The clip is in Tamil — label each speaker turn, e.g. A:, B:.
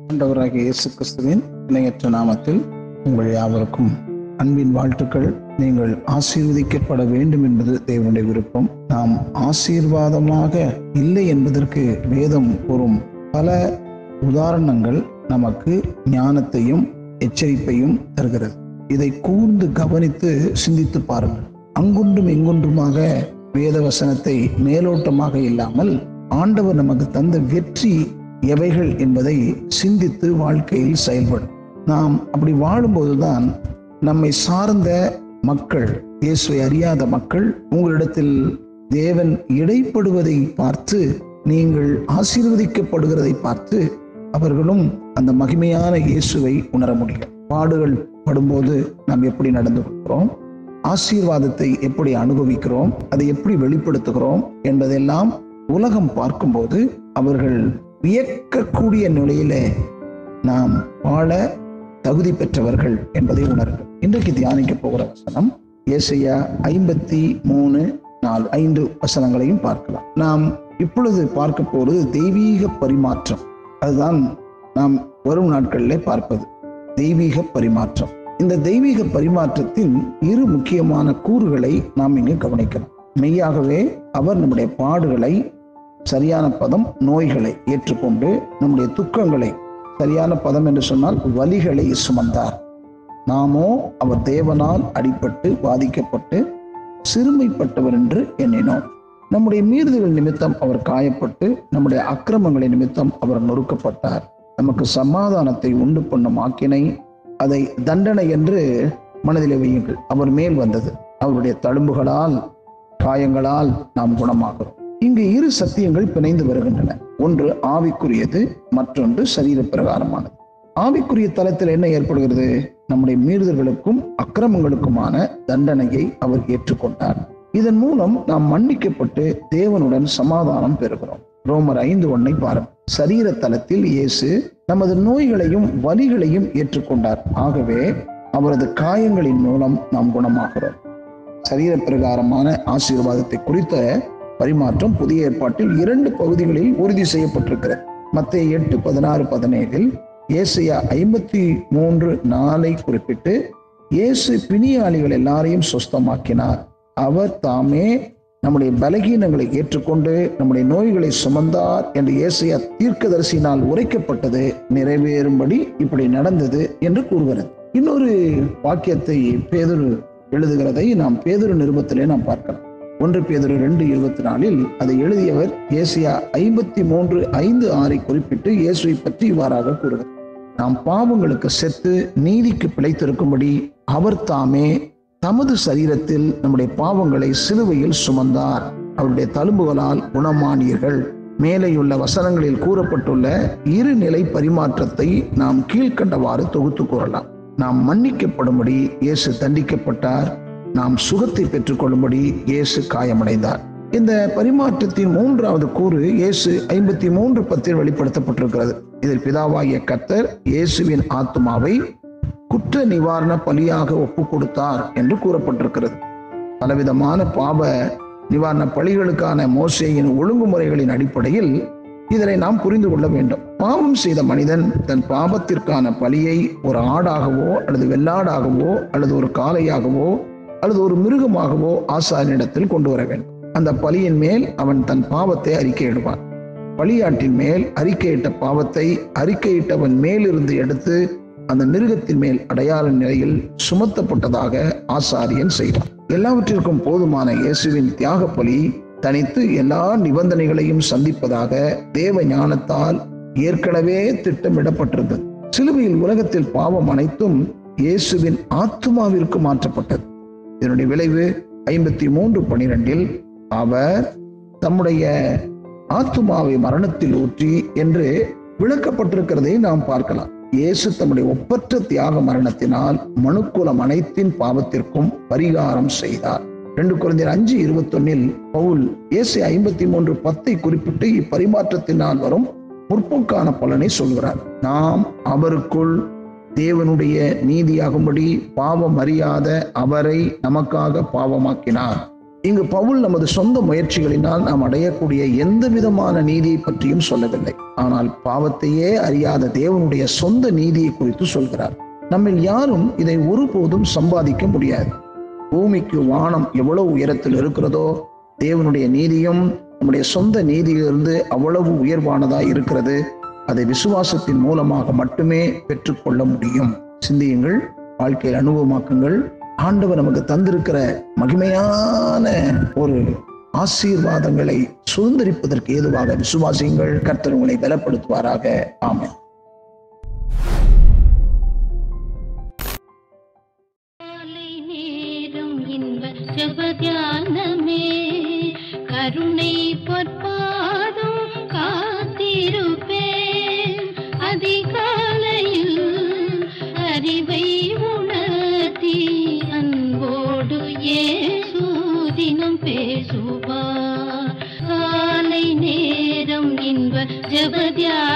A: ஆண்டவராகிய இயேசு கிறிஸ்துவின் இணையற்ற நாமத்தில் உங்கள் யாவருக்கும் அன்பின் வாழ்த்துக்கள் நீங்கள் ஆசீர்வதிக்கப்பட வேண்டும் என்பது தேவனுடைய விருப்பம் நாம் ஆசீர்வாதமாக இல்லை என்பதற்கு வேதம் கூறும் பல உதாரணங்கள் நமக்கு ஞானத்தையும் எச்சரிப்பையும் தருகிறது இதை கூர்ந்து கவனித்து சிந்தித்து பாருங்கள் அங்குன்றும் இங்குன்றுமாக வேத வசனத்தை மேலோட்டமாக இல்லாமல் ஆண்டவர் நமக்கு தந்த வெற்றி எவைகள் என்பதை சிந்தித்து வாழ்க்கையில் செயல்படும் நாம் அப்படி வாழும்போதுதான் நம்மை சார்ந்த மக்கள் இயேசுவை அறியாத மக்கள் உங்களிடத்தில் தேவன் இடைப்படுவதை பார்த்து நீங்கள் ஆசீர்வதிக்கப்படுகிறதை பார்த்து அவர்களும் அந்த மகிமையான இயேசுவை உணர முடியும் பாடுகள் படும்போது நாம் எப்படி நடந்து கொள்கிறோம் ஆசீர்வாதத்தை எப்படி அனுபவிக்கிறோம் அதை எப்படி வெளிப்படுத்துகிறோம் என்பதெல்லாம் உலகம் பார்க்கும்போது அவர்கள் வியக்கக்கூடிய நிலையில நாம் வாழ தகுதி பெற்றவர்கள் என்பதை உணர்கள் இன்றைக்கு தியானிக்க போகிற வசனம் ஏசையா ஐம்பத்தி மூணு நாலு ஐந்து வசனங்களையும் பார்க்கலாம் நாம் இப்பொழுது பார்க்க போறது தெய்வீக பரிமாற்றம் அதுதான் நாம் வரும் நாட்களிலே பார்ப்பது தெய்வீக பரிமாற்றம் இந்த தெய்வீக பரிமாற்றத்தின் இரு முக்கியமான கூறுகளை நாம் இங்கு கவனிக்கலாம் மெய்யாகவே அவர் நம்முடைய பாடுகளை சரியான பதம் நோய்களை ஏற்றுக்கொண்டு நம்முடைய துக்கங்களை சரியான பதம் என்று சொன்னால் வலிகளை சுமந்தார் நாமோ அவர் தேவனால் அடிபட்டு பாதிக்கப்பட்டு சிறுமைப்பட்டவர் என்று எண்ணினோம் நம்முடைய மீறுதல்கள் நிமித்தம் அவர் காயப்பட்டு நம்முடைய அக்கிரமங்களின் நிமித்தம் அவர் நொறுக்கப்பட்டார் நமக்கு சமாதானத்தை உண்டு பண்ணும் ஆக்கினை அதை தண்டனை என்று மனதிலே வையுங்கள் அவர் மேல் வந்தது அவருடைய தழும்புகளால் காயங்களால் நாம் குணமாகிறோம் இங்கு இரு சத்தியங்கள் பிணைந்து வருகின்றன ஒன்று ஆவிக்குரியது மற்றொன்று சரீர பிரகாரமானது ஆவிக்குரிய தளத்தில் என்ன ஏற்படுகிறது நம்முடைய மீறுதல்களுக்கும் அக்கிரமங்களுக்குமான தண்டனையை அவர் ஏற்றுக்கொண்டார் இதன் மூலம் நாம் மன்னிக்கப்பட்டு தேவனுடன் சமாதானம் பெறுகிறோம் ரோமர் ஐந்து ஒன்னை பாருங்கள் சரீர தலத்தில் இயேசு நமது நோய்களையும் வலிகளையும் ஏற்றுக்கொண்டார் ஆகவே அவரது காயங்களின் மூலம் நாம் குணமாகிறோம் சரீர பிரகாரமான ஆசீர்வாதத்தை குறித்த பரிமாற்றம் புதிய ஏற்பாட்டில் இரண்டு பகுதிகளில் உறுதி செய்யப்பட்டிருக்கிறது மத்திய எட்டு பதினாறு பதினேழில் ஏசையா ஐம்பத்தி மூன்று நாளை குறிப்பிட்டு இயேசு பிணியாளிகள் எல்லாரையும் சொஸ்தமாக்கினார் அவர் தாமே நம்முடைய பலகீனங்களை ஏற்றுக்கொண்டு நம்முடைய நோய்களை சுமந்தார் என்று இயேசையா தீர்க்கதரிசினால் உரைக்கப்பட்டது நிறைவேறும்படி இப்படி நடந்தது என்று கூறுகிறது இன்னொரு வாக்கியத்தை பேதுரு எழுதுகிறதை நாம் பேதுரு நிருபத்திலே நாம் பார்க்கலாம் ஒன்று பேதுரு ரெண்டு இருபத்தி நாலில் அதை எழுதியவர் ஏசியா ஐம்பத்தி மூன்று ஐந்து ஆறை குறிப்பிட்டு இயேசுவை பற்றி இவ்வாறாக கூறுகிறார் நாம் பாவங்களுக்கு செத்து நீதிக்கு பிழைத்திருக்கும்படி அவர் தாமே தமது சரீரத்தில் நம்முடைய பாவங்களை சிலுவையில் சுமந்தார் அவருடைய தழும்புகளால் குணமானீர்கள் மேலேயுள்ள வசனங்களில் கூறப்பட்டுள்ள இரு நிலை பரிமாற்றத்தை நாம் கீழ்கண்டவாறு தொகுத்து கூறலாம் நாம் மன்னிக்கப்படும்படி இயேசு தண்டிக்கப்பட்டார் நாம் சுகத்தை பெற்றுக்கொள்ளும்படி இயேசு காயமடைந்தார் இந்த பரிமாற்றத்தின் மூன்றாவது கூறு இயேசு ஐம்பத்தி மூன்று பத்தில் வெளிப்படுத்தப்பட்டிருக்கிறது இதில் பிதாவாகிய கத்தர் இயேசுவின் ஆத்மாவை குற்ற நிவாரண பலியாக ஒப்பு கொடுத்தார் என்று கூறப்பட்டிருக்கிறது பலவிதமான பாவ நிவாரண பலிகளுக்கான மோசையின் ஒழுங்குமுறைகளின் அடிப்படையில் இதனை நாம் புரிந்து கொள்ள வேண்டும் பாவம் செய்த மனிதன் தன் பாவத்திற்கான பலியை ஒரு ஆடாகவோ அல்லது வெள்ளாடாகவோ அல்லது ஒரு காளையாகவோ அல்லது ஒரு மிருகமாகவோ ஆசாரியனிடத்தில் கொண்டு வர வேண்டும் அந்த பலியின் மேல் அவன் தன் பாவத்தை அறிக்கையிடுவான் பலியாட்டின் மேல் அறிக்கையிட்ட பாவத்தை அறிக்கையிட்டவன் மேலிருந்து எடுத்து அந்த மிருகத்தின் மேல் அடையாள நிலையில் சுமத்தப்பட்டதாக ஆசாரியன் செய்வான் எல்லாவற்றிற்கும் போதுமான இயேசுவின் தியாக பலி தனித்து எல்லா நிபந்தனைகளையும் சந்திப்பதாக தேவ ஞானத்தால் ஏற்கனவே திட்டமிடப்பட்டிருந்தது சிலுவையில் உலகத்தில் பாவம் அனைத்தும் இயேசுவின் ஆத்மாவிற்கு மாற்றப்பட்டது இதனுடைய விளைவு ஐம்பத்தி மூன்று பனிரெண்டில் அவர் தம்முடைய ஆத்மாவை மரணத்தில் ஊற்றி என்று விளக்கப்பட்டிருக்கிறதை நாம் பார்க்கலாம் இயேசு தம்முடைய ஒப்பற்ற தியாக மரணத்தினால் மனுக்குலம் அனைத்தின் பாவத்திற்கும் பரிகாரம் செய்தார் ரெண்டு குழந்தையர் அஞ்சு இருபத்தொன்னில் பவுல் இயேசு ஐம்பத்தி மூன்று பத்தை குறிப்பிட்டு இப்பரிமாற்றத்தினால் வரும் முற்போக்கான பலனை சொல்கிறார் நாம் அவருக்குள் தேவனுடைய நீதியாகும்படி பாவம் அறியாத அவரை நமக்காக பாவமாக்கினார் இங்கு பவுல் நமது சொந்த முயற்சிகளினால் நாம் அடையக்கூடிய எந்த விதமான நீதியை பற்றியும் சொல்லவில்லை ஆனால் பாவத்தையே அறியாத தேவனுடைய சொந்த நீதியை குறித்து சொல்கிறார் நம்மில் யாரும் இதை ஒருபோதும் சம்பாதிக்க முடியாது பூமிக்கு வானம் எவ்வளவு உயரத்தில் இருக்கிறதோ தேவனுடைய நீதியும் நம்முடைய சொந்த நீதியிலிருந்து அவ்வளவு உயர்வானதாய் இருக்கிறது அதை விசுவாசத்தின் மூலமாக மட்டுமே பெற்றுக்கொள்ள முடியும் சிந்தியுங்கள் வாழ்க்கையில் அனுபவமாக்குங்கள் ஆண்டவர் நமக்கு தந்திருக்கிற மகிமையான ஒரு ஆசீர்வாதங்களை சுதந்திரிப்பதற்கு ஏதுவாக விசுவாசியுங்கள் கர்த்தர் உங்களை பலப்படுத்துவாராக ஆமென்
B: காலை நேரம் இன்ப ஜபத்தியானமே கருணை பொற்பாதம் காத்திருப்பேன் அதிகாலையில் அறிவை உணர்த்தி அன்போடு ஏசூதினம் பேசுவார் காலை நேரம் இன்ப ஜபத்தியா